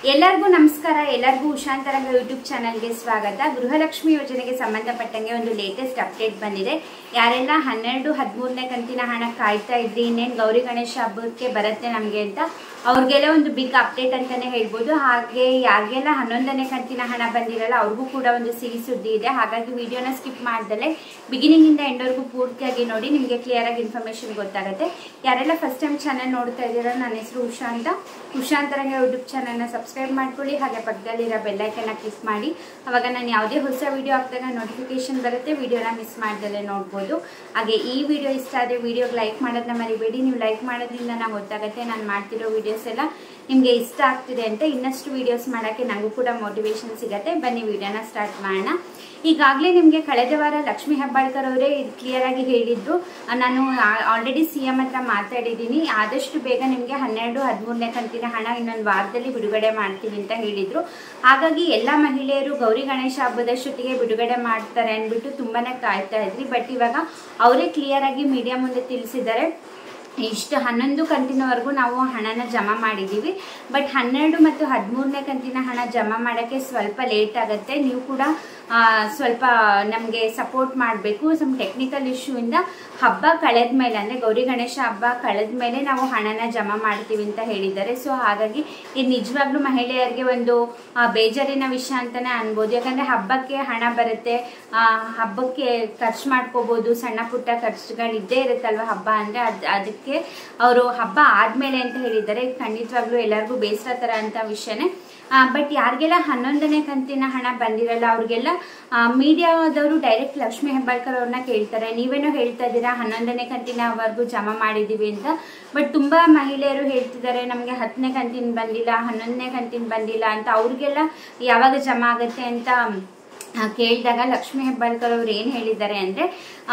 ಎಲ್ಲರಿಗೂ ನಮಸ್ಕಾರ ಎಲ್ಲರಿಗೂ ಉಷಾಂತರಂಗ ಯೂಟ್ಯೂಬ್ ಚಾನಲ್ಗೆ ಸ್ವಾಗತ ಗೃಹಲಕ್ಷ್ಮಿ ಯೋಜನೆಗೆ ಸಂಬಂಧಪಟ್ಟಂಗೆ ಒಂದು ಲೇಟೆಸ್ಟ್ ಅಪ್ಡೇಟ್ ಬಂದಿದೆ ಯಾರೆಲ್ಲ ಹನ್ನೆರಡು ಹದಿಮೂರನೇ ಕಂತಿನ ಹಣ ಕಾಯ್ತಾ ಇದ್ರಿ ಇನ್ನೇನು ಗೌರಿ ಗಣೇಶ ಹಬ್ಬಕ್ಕೆ ಬರುತ್ತೆ ನಮಗೆ ಅಂತ ಅವ್ರಿಗೆಲ್ಲ ಒಂದು ಬಿಗ್ ಅಪ್ಡೇಟ್ ಅಂತಾನೆ ಹೇಳ್ಬೋದು ಹಾಗೆ ಯಾರಿಗೆಲ್ಲ ಹನ್ನೊಂದನೇ ಕಂತಿನ ಹಣ ಬಂದಿರಲ್ಲ ಅವ್ರಿಗೂ ಕೂಡ ಒಂದು ಸಿಹಿ ಸುದ್ದಿ ಇದೆ ಹಾಗಾಗಿ ವಿಡಿಯೋನ ಸ್ಕಿಪ್ ಮಾಡ್ದಲೆ ಬಿಗಿನಿಂಗ್ ಇಂದ ಎಂಡವರೆಗೂ ಪೂರ್ತಿಯಾಗಿ ನೋಡಿ ನಿಮಗೆ ಕ್ಲಿಯರ್ ಆಗಿ ಇನ್ಫಾರ್ಮೇಶನ್ ಗೊತ್ತಾಗುತ್ತೆ ಯಾರೆಲ್ಲ ಫಸ್ಟ್ ಟೈಮ್ ಚಾನಲ್ ನೋಡ್ತಾ ಇದ್ದೀರಾ ನನ್ನ ಹೆಸರು ಉಷಾ ಅಂತ ಉಷಾಂತರಂಗ ಯೂಟ್ಯೂಬ್ ಚಾನಲ್ನ ಸಬ್ಸ್ಕ್ರೈಬ್ ಮಾಡ್ಕೊಳ್ಳಿ ಹಾಗೆ ಪಕ್ಕದಲ್ಲಿರೋ ಬೆಲ್ಲೈಕನ್ನ ಕ್ಲಿಕ್ ಮಾಡಿ ಅವಾಗ ನಾನು ಯಾವುದೇ ಹೊಸ ವಿಡಿಯೋ ಹಾಕಿದಾಗ ನೋಟಿಫಿಕೇಶನ್ ಬರುತ್ತೆ ವಿಡಿಯೋನ ಮಿಸ್ ಮಾಡ್ದಲೆ ನೋಡ್ಬೋದು ಹಾಗೆ ಈ ವಿಡಿಯೋ ಇಷ್ಟ ಆದರೆ ವಿಡಿಯೋಗೆ ಲೈಕ್ ಮಾಡೋದನ್ನ ಮರಿಬೇಡಿ ನೀವು ಲೈಕ್ ಮಾಡೋದ್ರಿಂದ ನಂಗೆ ಗೊತ್ತಾಗುತ್ತೆ ನಾನು ಮಾಡ್ತಿರೋ ವಿಡಿಯೋಸ್ ಎಲ್ಲ ನಿಮಗೆ ಇಷ್ಟ ಆಗ್ತಿದೆ ಅಂತ ಇನ್ನಷ್ಟು ವಿಡಿಯೋಸ್ ಮಾಡೋಕ್ಕೆ ನನಗೂ ಕೂಡ ಮೋಟಿವೇಶನ್ ಸಿಗುತ್ತೆ ಬನ್ನಿ ವಿಡಿಯೋನ ಸ್ಟಾರ್ಟ್ ಮಾಡೋಣ ಈಗಾಗಲೇ ನಿಮಗೆ ಕಳೆದ ವಾರ ಲಕ್ಷ್ಮೀ ಹೆಬ್ಬಾಳ್ಕರ್ ಅವರೇ ಕ್ಲಿಯರ್ ಆಗಿ ಹೇಳಿದ್ರು ಆ, ನಾನು ಆಲ್ರೆಡಿ ಸಿ ಎಂ ಹತ್ರ ಮಾತಾಡಿದ್ದೀನಿ ಆದಷ್ಟು ಬೇಗ ನಿಮಗೆ ಹನ್ನೆರಡು ಹದಿಮೂರನೇ ಕಂತಿನ ಹಣ ಇನ್ನೊಂದು ವಾರದಲ್ಲಿ ಬಿಡುಗಡೆ ಮಾಡ್ತೀನಿ ಅಂತ ಹೇಳಿದ್ರು ಹಾಗಾಗಿ ಎಲ್ಲ ಮಹಿಳೆಯರು ಗೌರಿ ಗಣೇಶ ಹಬ್ಬದಷ್ಟೊತ್ತಿಗೆ ಬಿಡುಗಡೆ ಮಾಡ್ತಾರೆ ಅಂದ್ಬಿಟ್ಟು ತುಂಬಾನೇ ಕಾಯ್ತಾ ಇದ್ರಿ ಬಟ್ ಇವಾಗ ಅವರೇ ಕ್ಲಿಯರ್ ಆಗಿ ಮೀಡಿಯಾ ಮುಂದೆ ತಿಳಿಸಿದ್ದಾರೆ ಇಷ್ಟು ಹನ್ನೊಂದು ಕಂತಿನವರೆಗೂ ನಾವು ಹಣನ ಜಮಾ ಮಾಡಿದ್ದೀವಿ ಬಟ್ ಹನ್ನೆರಡು ಮತ್ತು ಹದಿಮೂರನೇ ಕಂತಿನ ಹಣ ಜಮಾ ಮಾಡೋಕ್ಕೆ ಸ್ವಲ್ಪ ಲೇಟ್ ಆಗುತ್ತೆ ನೀವು ಕೂಡ ಆ, ಸ್ವಲ್ಪ ನಮಗೆ ಸಪೋರ್ಟ್ ಮಾಡಬೇಕು ಸಮ್ ಟೆಕ್ನಿಕಲ್ ಇಶ್ಯೂಯಿಂದ ಹಬ್ಬ ಕಳೆದ ಮೇಲೆ ಅಂದರೆ ಗೌರಿ ಗಣೇಶ ಹಬ್ಬ ಕಳೆದ ಮೇಲೆ ನಾವು ಹಣನ ಜಮಾ ಮಾಡ್ತೀವಿ ಅಂತ ಹೇಳಿದ್ದಾರೆ ಸೊ ಹಾಗಾಗಿ ಇದು ನಿಜವಾಗ್ಲೂ ಮಹಿಳೆಯರಿಗೆ ಒಂದು ಆ, ಬೇಜಾರಿನ ವಿಷಯ ಅಂತಲೇ ಅನ್ಬೋದು ಯಾಕಂದರೆ ಹಬ್ಬಕ್ಕೆ ಹಣ ಬರುತ್ತೆ ಆ, ಹಬ್ಬಕ್ಕೆ ಖರ್ಚು ಮಾಡ್ಕೋಬೋದು ಸಣ್ಣ ಪುಟ್ಟ ಖರ್ಚುಗಳು ಇದ್ದೇ ಇರುತ್ತಲ್ವ ಹಬ್ಬ ಅಂದರೆ ಅದು ಅದಕ್ಕೆ ಅವರು ಹಬ್ಬ ಆದಮೇಲೆ ಅಂತ ಹೇಳಿದ್ದಾರೆ ಇದು ಖಂಡಿತವಾಗ್ಲೂ ಎಲ್ಲರಿಗೂ ಬೇಸರ ಥರ ಅಂತ ವಿಷಯನೇ ಬಟ್ ಯಾರಿಗೆಲ್ಲ ಹನ್ನೊಂದನೇ ಕಂತಿನ ಹಣ ಬಂದಿರಲ್ಲ ಅವ್ರಿಗೆಲ್ಲ ಮೀಡಿಯಾದವರು ಡೈರೆಕ್ಟ್ ಲಕ್ಷ್ಮೀ ಹೆಬ್ಬಾಳ್ಕರ್ ಅವ್ರನ್ನ ಕೇಳ್ತಾರೆ ನೀವೇನೋ ಹೇಳ್ತಾ ಇದ್ದೀರಾ ಹನ್ನೊಂದನೇ ಕಂತಿನವರೆಗೂ ಜಮಾ ಮಾಡಿದ್ದೀವಿ ಅಂತ ಬಟ್ ತುಂಬ ಮಹಿಳೆಯರು ಹೇಳ್ತಿದ್ದಾರೆ ನಮಗೆ ಹತ್ತನೇ ಕಂತಿನ ಬಂದಿಲ್ಲ ಹನ್ನೊಂದನೇ ಕಂತಿನ ಬಂದಿಲ್ಲ ಅಂತ ಅವ್ರಿಗೆಲ್ಲ ಯಾವಾಗ ಜಮಾ ಆಗುತ್ತೆ ಅಂತ ಆ, ಕೇಳಿದಾಗ ಲಕ್ಷ್ಮೀ ಹೆಬ್ಬಾಳ್ಕರ್ ಅವ್ರು ಏನು ಹೇಳಿದ್ದಾರೆ ಅಂದರೆ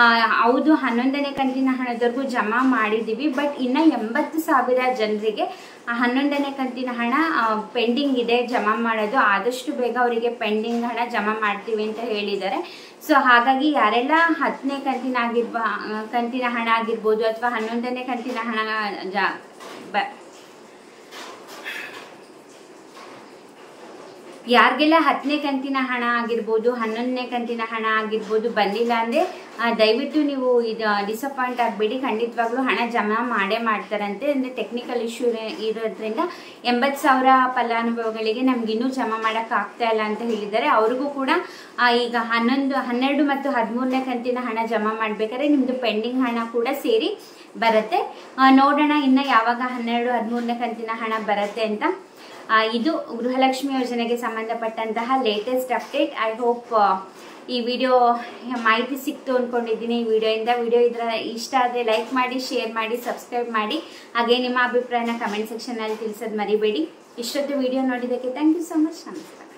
ಹೌದು ಹನ್ನೊಂದನೇ ಕಂತಿನ ಹಣದವರೆಗೂ ಜಮಾ ಮಾಡಿದ್ದೀವಿ ಬಟ್ ಇನ್ನು ಎಂಬತ್ತು ಸಾವಿರ ಜನರಿಗೆ ಆ ಹನ್ನೊಂದನೇ ಕಂತಿನ ಹಣ ಪೆಂಡಿಂಗ್ ಇದೆ ಜಮಾ ಮಾಡೋದು ಆದಷ್ಟು ಬೇಗ ಅವರಿಗೆ ಪೆಂಡಿಂಗ್ ಹಣ ಜಮಾ ಮಾಡ್ತೀವಿ ಅಂತ ಹೇಳಿದ್ದಾರೆ ಸೊ ಹಾಗಾಗಿ ಯಾರೆಲ್ಲ ಹತ್ತನೇ ಕಂತಿನ ಆಗಿರ್ಬ ಆ, ಕಂತಿನ ಹಣ ಆಗಿರ್ಬೋದು ಅಥವಾ ಹನ್ನೊಂದನೇ ಕಂತಿನ ಹಣ ಜ ಬ ಯಾರಿಗೆಲ್ಲ ಹತ್ತನೇ ಕಂತಿನ ಹಣ ಆಗಿರ್ಬೋದು ಹನ್ನೊಂದನೇ ಕಂತಿನ ಹಣ ಆಗಿರ್ಬೋದು ಬಂದಿಲ್ಲ ಅಂದರೆ ದಯವಿಟ್ಟು ನೀವು ಇದು ಡಿಸಪಾಯಿಂಟ್ ಆಗಬೇಡಿ ಖಂಡಿತವಾಗ್ಲೂ ಹಣ ಜಮಾ ಮಾಡೇ ಮಾಡ್ತಾರಂತೆ ಅಂದರೆ ಟೆಕ್ನಿಕಲ್ ಇಶ್ಯೂ ಇರೋದ್ರಿಂದ ಎಂಬತ್ತು ಸಾವಿರ ಫಲಾನುಭವಿಗಳಿಗೆ ನಮ್ಗಿನ್ನೂ ಜಮಾ ಮಾಡೋಕ್ಕೆ ಆಗ್ತಾ ಇಲ್ಲ ಅಂತ ಹೇಳಿದ್ದಾರೆ ಅವ್ರಿಗೂ ಕೂಡ ಆ, ಈಗ ಹನ್ನೊಂದು ಹನ್ನೆರಡು ಮತ್ತು ಹದಿಮೂರನೇ ಕಂತಿನ ಹಣ ಜಮಾ ಮಾಡಬೇಕಾದ್ರೆ ನಿಮ್ಮದು ಪೆಂಡಿಂಗ್ ಹಣ ಕೂಡ ಸೇರಿ ಬರುತ್ತೆ ಆ, ನೋಡೋಣ ಇನ್ನು ಯಾವಾಗ ಹನ್ನೆರಡು ಹದಿಮೂರನೇ ಕಂತಿನ ಹಣ ಬರುತ್ತೆ ಅಂತ ಆ, ಇದು ಗೃಹಲಕ್ಷ್ಮಿ ಯೋಜನೆಗೆ ಸಂಬಂಧಪಟ್ಟಂತಹ ಲೇಟೆಸ್ಟ್ ಅಪ್ಡೇಟ್ ಐ ಹೋಪ್ ಈ ವಿಡಿಯೋ ಮಾಹಿತಿ ಸಿಕ್ತು ಅಂದ್ಕೊಂಡಿದ್ದೀನಿ ಈ ವಿಡಿಯೋಯಿಂದ ವಿಡಿಯೋ ಇದರ ಇಷ್ಟ ಆದರೆ ಲೈಕ್ ಮಾಡಿ ಶೇರ್ ಮಾಡಿ ಸಬ್ಸ್ಕ್ರೈಬ್ ಮಾಡಿ ಹಾಗೆ ನಿಮ್ಮ ಅಭಿಪ್ರಾಯನ ಕಮೆಂಟ್ ಸೆಕ್ಷನಲ್ಲಿ ತಿಳಿಸೋದು ಮರಿಬೇಡಿ ಇಷ್ಟೊತ್ತು ವಿಡಿಯೋ ನೋಡಿದ್ದಕ್ಕೆ ಥ್ಯಾಂಕ್ ಯು ಸೊ ಮಚ್ ನಮಸ್ಕಾರ